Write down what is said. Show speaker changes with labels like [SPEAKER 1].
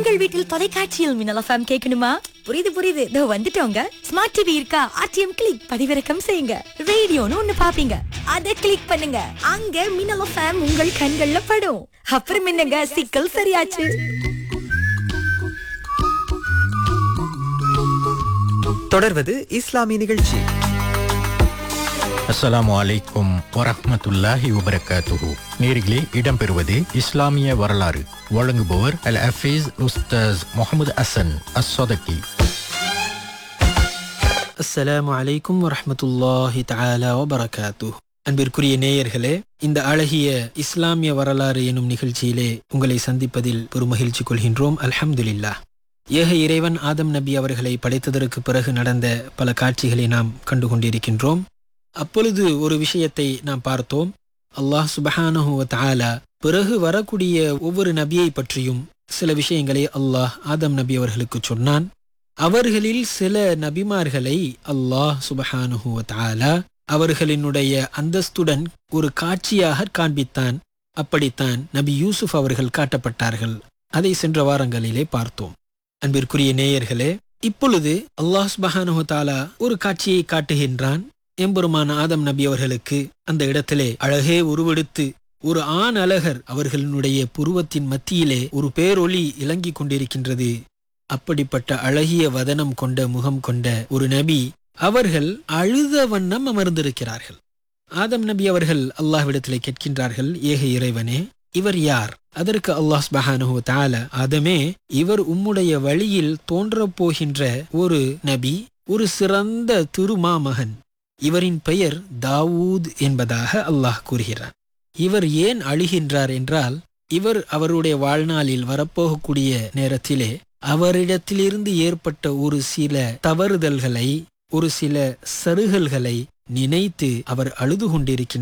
[SPEAKER 1] உங்கள் வீட்டில் தொலைக்காட்சியில் மின்னல் எஃப்எம் கேட்கணுமா புரியுது புரியுது இதோ வந்துட்டோங்க ஸ்மார்ட் டிவி இருக்கா ஆர்டிஎம் கிளிக் பதிவிறக்கம் செய்யுங்க ரேடியோன்னு ஒண்ணு பாப்பீங்க அதை கிளிக் பண்ணுங்க அங்க மின்னல் எஃப்எம் உங்கள் கண்கள்ல படும் அப்புறம் என்னங்க சிக்கல் சரியாச்சு
[SPEAKER 2] தொடர்வது இஸ்லாமிய நிகழ்ச்சி
[SPEAKER 3] அஸ்ஸலாமு அலைக்கும் வரஹ்மத்துல்லாஹி வபரகாத்துஹு நேரிலே இடம்பெறுவது இஸ்லாமிய வரலாறு வழங்குபவர் அல் ஹஃபீஸ் உஸ்தாஸ் முகமது அசன் அஸ்ஸதகி
[SPEAKER 4] அஸ்ஸலாமு அலைக்கும் வரஹ்மத்துல்லாஹி தஆலா வபரகாத்து அன்பிற்குரிய நேயர்களே இந்த அழகிய இஸ்லாமிய வரலாறு எனும் நிகழ்ச்சியிலே உங்களை சந்திப்பதில் பெருமகிழ்ச்சி கொள்கின்றோம் அல்ஹம்துலில்லாஹ் ஏக இறைவன் ஆதம் நபி அவர்களை படைத்ததற்கு பிறகு நடந்த பல காட்சிகளை நாம் கண்டு கொண்டிருக்கின்றோம் அப்பொழுது ஒரு விஷயத்தை நாம் பார்த்தோம் அல்லாஹ் சுபஹானஹு வ தஆலா பிறகு வரக்கூடிய ஒவ்வொரு நபியை பற்றியும் சில விஷயங்களை அல்லாஹ் ஆதம் நபி அவர்களுக்கு சொன்னான் அவர்களில் சில நபிமார்களை அல்லாஹ் சுபஹானுஹு வ தஆலா அவர்களினுடைய அந்தஸ்துடன் ஒரு காட்சியாக காண்பித்தான் அப்படித்தான் நபி யூசுப் அவர்கள் காட்டப்பட்டார்கள் அதை சென்ற வாரங்களிலே பார்த்தோம் அன்பிற்குரிய நேயர்களே இப்பொழுது அல்லாஹ் சுபஹானுஹு தஆலா ஒரு காட்சியை காட்டுகின்றான் எம்பெருமான ஆதம் நபி அவர்களுக்கு அந்த இடத்திலே அழகே உருவெடுத்து ஒரு ஆண் அழகர் அவர்களினுடைய புருவத்தின் மத்தியிலே ஒரு பேரொளி இலங்கிக் கொண்டிருக்கின்றது அப்படிப்பட்ட அழகிய வதனம் கொண்ட முகம் கொண்ட ஒரு நபி அவர்கள் அழுத வண்ணம் அமர்ந்திருக்கிறார்கள் ஆதம் நபி அவர்கள் அல்லாஹ்விடத்திலே கேட்கின்றார்கள் ஏக இறைவனே இவர் யார் அதற்கு அல்லாஹ் சுபஹானஹு வ தஆலா ஆதமே இவர் உம்முடைய வழியில் தோன்றப் போகின்ற ஒரு நபி ஒரு சிறந்த திருமாமகன் இவரின் பெயர் தாவூத் என்பதாக அல்லாஹ் கூறுகிறார் இவர் ஏன் அழுகின்றார் என்றால் இவர் அவருடைய வாழ்நாளில் வரப்போகக்கூடிய நேரத்திலே அவரிடத்திலிருந்து ஏற்பட்ட ஒரு சில தவறுதல்களை ஒரு சில சருகல்களை நினைத்து அவர் அழுது கொண்டிருக்கின்றார்